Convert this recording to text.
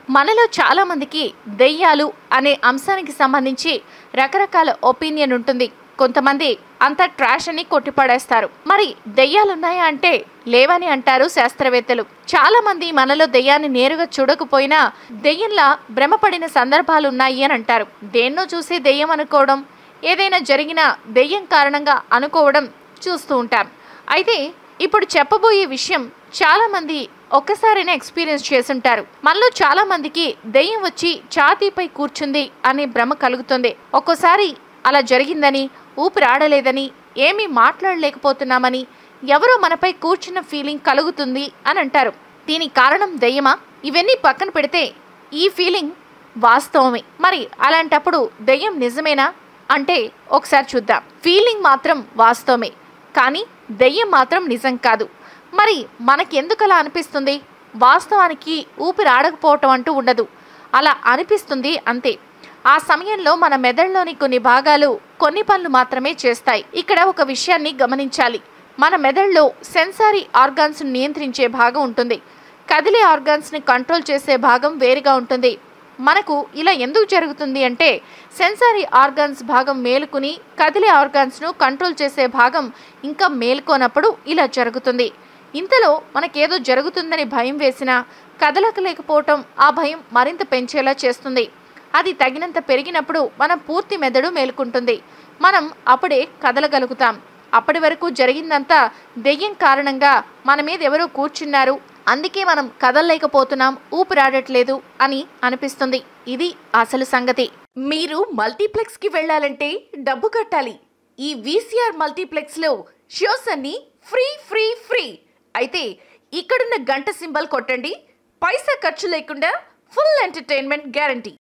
మనలో చాలా మందికి దెయ్యాలు అనే అంశానికి సంబంధించి రకరకాల ఒపీనియన్ ఉంటుంది కొంతమంది అంత ట్రాష్ అని కొట్టిపడేస్తారు మరి దెయ్యాలున్నాయా అంటే లేవని అంటారు శాస్త్రవేత్తలు చాలా మంది మనలో దెయ్యాన్ని నేరుగా చూడకపోయినా దెయ్యంలా భ్రమపడిన సందర్భాలు ఉన్నాయి అని అంటారు దేన్నో చూసి దెయ్యం అనుకోవడం ఏదైనా జరిగిన దెయ్యం కారణంగా అనుకోవడం చూస్తూ ఉంటాం అయితే ఇప్పుడు చెప్పబోయే విషయం చాలా మంది ఒక్కసారైనా ఎక్స్పీరియన్స్ చేసుంటారు మనలో చాలా మందికి దెయ్యం వచ్చి ఛాతీపై కూర్చుంది అనే భ్రమ కలుగుతుంది ఒక్కోసారి అలా జరిగిందని ఊపిరాడలేదని ఏమీ మాట్లాడలేకపోతున్నామని ఎవరో మనపై కూర్చున్న ఫీలింగ్ కలుగుతుంది అని అంటారు దీనికి కారణం దెయ్యమా ఇవన్నీ పక్కన పెడితే ఈ ఫీలింగ్ వాస్తవమే మరి అలాంటప్పుడు దెయ్యం నిజమేనా అంటే ఒకసారి చూద్దాం ఫీలింగ్ మాత్రం వాస్తవమే కానీ దెయ్యం మాత్రం నిజం కాదు మరి మనకెందుకు అలా అనిపిస్తుంది వాస్తవానికి ఊపిరి ఆడకపోవటం అంటూ ఉండదు అలా అనిపిస్తుంది అంతే ఆ సమయంలో మన మెదడులోని కొన్ని భాగాలు కొన్ని పనులు మాత్రమే చేస్తాయి ఇక్కడ ఒక విషయాన్ని గమనించాలి మన మెదడులో సెన్సారీ ఆర్గాన్స్ నియంత్రించే భాగం ఉంటుంది కదిలే ఆర్గాన్స్ని కంట్రోల్ చేసే భాగం వేరుగా ఉంటుంది మనకు ఇలా ఎందుకు జరుగుతుంది అంటే సెన్సారీ ఆర్గాన్స్ భాగం మేలుకుని కదిలే ఆర్గాన్స్ను కంట్రోల్ చేసే భాగం ఇంకా మేల్కోనప్పుడు ఇలా జరుగుతుంది ఇంతలో మనకేదో జరుగుతుందని భయం వేసినా కదలకలేకపోవటం ఆ భయం మరింత పెంచేలా చేస్తుంది అది తగినంత పెరిగినప్పుడు మనం పూర్తి మెదడు మేలుకుంటుంది మనం అప్పుడే కదలగలుగుతాం అప్పటి వరకు జరిగిందంతా దెయ్యం కారణంగా మన మీద ఎవరో కూర్చున్నారు అందుకే మనం కదలలేకపోతున్నాం ఊపిరాడట్లేదు అని అనిపిస్తుంది ఇది అసలు సంగతి మీరు మల్టీప్లెక్స్ కి వెళ్ళాలంటే డబ్బు కట్టాలి ఈ వీసీఆర్ మల్టీప్లెక్స్ లో షోస్ అన్ని ఫ్రీ ఫ్రీ ఫ్రీ అయితే ఇక్కడున్న గంట సింబల్ కొట్టండి పైసా ఖర్చు లేకుండా ఫుల్ ఎంటర్టైన్మెంట్ గ్యారంటీ